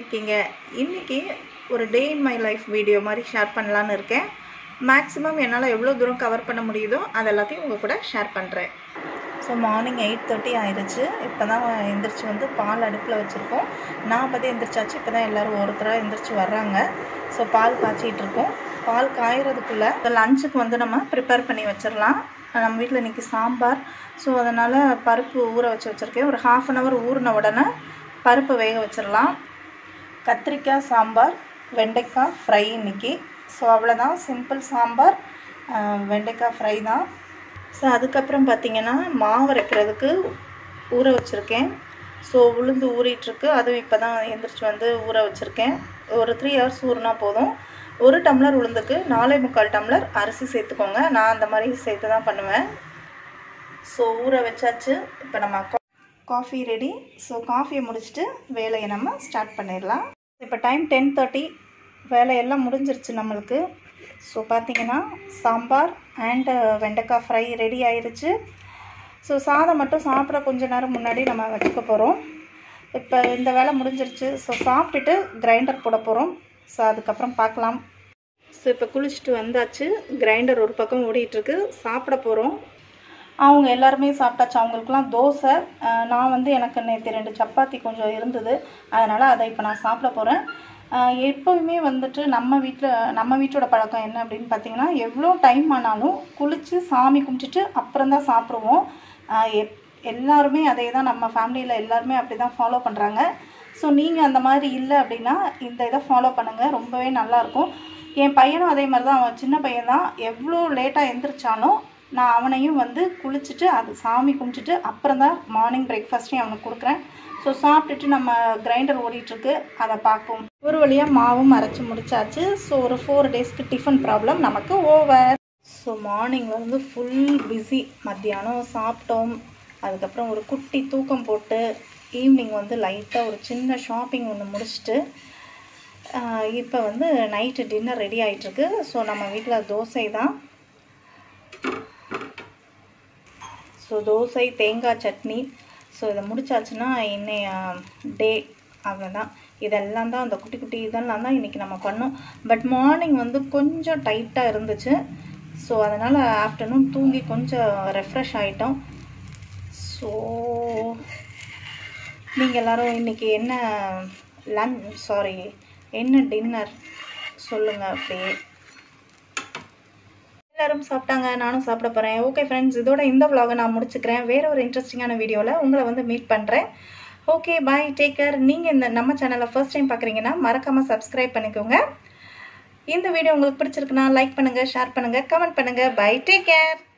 இருக்கீங்க இன்றைக்கி ஒரு day in my life video மாதிரி ஷேர் பண்ணலான்னு இருக்கேன் மேக்ஸிமம் என்னால் எவ்வளோ தூரம் கவர் பண்ண முடியுதோ அது எல்லாத்தையும் உங்கள் கூட ஷேர் பண்ணுறேன் ஸோ மார்னிங் எயிட் தேர்ட்டி ஆயிடுச்சு இப்போ தான் எந்திரிச்சு வந்து பால் அடுப்பில் வச்சுருக்கோம் நான் பற்றி எந்திரிச்சாச்சு இப்போ தான் எல்லோரும் ஒருத்தராக எந்திரிச்சு வர்றாங்க ஸோ பால் காய்ச்சிட்டு இருக்கோம் பால் காயறதுக்குள்ளே லஞ்சுக்கு வந்து நம்ம ப்ரிப்பேர் பண்ணி வச்சிடலாம் நம்ம வீட்டில் இன்றைக்கி சாம்பார் ஸோ அதனால் பருப்பு ஊற வச்சு வச்சுருக்கேன் ஒரு ஹாஃப் அன் ஹவர் ஊறின உடனே பருப்பு வேக வச்சிடலாம் கத்திரிக்காய் சாம்பார் வெண்டைக்காய் ஃப்ரை இன்னைக்கு ஸோ அவ்வளோதான் சிம்பிள் சாம்பார் அஹ், வெண்டைக்காய் ஃப்ரை தான் ஸோ அதுக்கப்புறம் பார்த்தீங்கன்னா மாவு அரைக்கிறதுக்கு ஊற வச்சுருக்கேன் ஸோ உளுந்து ஊறிட்டுருக்கு அதுவும் இப்போ தான் எந்திரிச்சு வந்து ஊற வச்சுருக்கேன் ஒரு த்ரீ ஹவர்ஸ் ஊறினா போதும் ஒரு டம்ளர் உளுந்துக்கு நாலே முக்கால் டம்ளர் அரிசி சேர்த்துக்கோங்க நான் அந்த மாதிரி சேர்த்து தான் பண்ணுவேன் ஸோ ஊற வச்சாச்சு இப்போ நம்ம காஃபி ரெடி ஸோ காஃபியை முடிச்சுட்டு வேலையை நம்ம ஸ்டார்ட் பண்ணிடலாம் இப்போ டைம் டென் தேர்ட்டி வேலையெல்லாம் முடிஞ்சிருச்சு நம்மளுக்கு ஸோ பார்த்தீங்கன்னா சாம்பார் அண்டு வெண்டைக்காய் ஃப்ரை ரெடி ஆயிருச்சு ஸோ சாதம் மட்டும் சாப்பிட கொஞ்ச நேரம் முன்னாடி நம்ம வச்சுக்க போகிறோம் இப்போ இந்த வேலை முடிஞ்சிருச்சு ஸோ சாப்பிட்டுட்டு கிரைண்டர் போட போகிறோம் ஸோ அதுக்கப்புறம் பார்க்கலாம் ஸோ இப்போ குளிச்சுட்டு வந்தாச்சு கிரைண்டர் ஒரு பக்கம் ஓடிட்டுருக்கு சாப்பிட போகிறோம் அவங்க எல்லாருமே சாப்பிட்டாச்சு அவங்களுக்குலாம் தோசை அஹ் நான் வந்து எனக்கு நேற்று ரெண்டு சப்பாத்தி கொஞ்சம் இருந்தது அதனால் அதை இப்போ நான் சாப்பிட போகிறேன் எப்போவுமே வந்துட்டு நம்ம வீட்டில் நம்ம வீட்டோட பழக்கம் என்ன அப்படின்னு பார்த்தீங்கன்னா எவ்வளோ டைம் ஆனாலும் குளித்து சாமி கும்பிட்டுட்டு அப்புறம் தான் சாப்பிடுவோம் அஹ் எப் எல்லாருமே அதே தான் நம்ம ஃபேமிலியில் எல்லாருமே அப்படி தான் ஃபாலோ பண்ணுறாங்க ஸோ நீங்கள் அந்த மாதிரி இல்லை அப்படின்னா இந்த இதை ஃபாலோ பண்ணுங்கள் ரொம்பவே நல்லாயிருக்கும் என் பையனும் அதே மாதிரி தான் அவன் சின்ன பையன் தான் எவ்வளோ லேட்டாக எந்திரிச்சாலும் நான் அவனையும் வந்து குளிச்சுட்டு அது சாமி கும்பிட்டுட்டு அப்புறம் தான் மார்னிங் பிரேக்ஃபாஸ்ட்டையும் அவனுக்கு கொடுக்குறேன் ஸோ சாப்பிட்டுட்டு நம்ம கிரைண்டர் ஓடிட்டுருக்கு அதை பார்ப்போம் ஒரு வழியாக மாவும் அரைச்சி முடிச்சாச்சு ஸோ ஒரு ஃபோர் டேஸ்க்கு டிஃபன் ப்ராப்ளம் நமக்கு ஓவர் ஸோ மார்னிங் வந்து ஃபுல் பிஸி மத்தியானம் சாப்பிட்டோம் அதுக்கப்புறம் ஒரு குட்டி தூக்கம் போட்டு ஈவினிங் வந்து லைட்டாக ஒரு சின்ன ஷாப்பிங் ஒன்று முடிச்சுட்டு இப்போ வந்து நைட்டு டின்னர் ரெடி ஆகிட்டுருக்கு ஸோ நம்ம வீட்டில் தோசை தான் ஸோ தோசை தேங்காய் சட்னி ஸோ இதை முடிச்சாச்சுன்னா இன்னைய டே அவ்வளோதான் இதெல்லாம் தான் அந்த குட்டி குட்டி இதெல்லாம் தான் இன்றைக்கி நம்ம பண்ணோம் பட் மார்னிங் வந்து கொஞ்சம் டைட்டாக இருந்துச்சு ஸோ அதனால் ஆஃப்டர்நூன் தூங்கி கொஞ்சம் ரெஃப்ரெஷ் ஆகிட்டோம் ஸோ நீங்கள் எல்லோரும் இன்றைக்கி என்ன லஞ்ச் சாரி என்ன டின்னர் சொல்லுங்கள் அப்படியே எல்லாரும் சாப்பிட்டாங்க நானும் சாப்பிட போகிறேன் ஓகே ஃப்ரெண்ட்ஸ் இதோட இந்த vlog-அ நான் முடிச்சுக்கிறேன் வேற ஒரு இன்ட்ரெஸ்டிங்கான வீடியோவில் உங்களை வந்து மீட் பண்ணுறேன் ஓகே பாய் டேக் கேர் நீங்கள் இந்த நம்ம சேனலை ஃபர்ஸ்ட் டைம் பார்க்குறீங்கன்னா மறக்காமல் சப்ஸ்கிரைப் பண்ணிக்கோங்க இந்த வீடியோ உங்களுக்கு பிடிச்சிருக்குன்னா லைக் பண்ணுங்கள் ஷேர் பண்ணுங்கள் கமெண்ட் பண்ணுங்கள் பை டேக் கேர்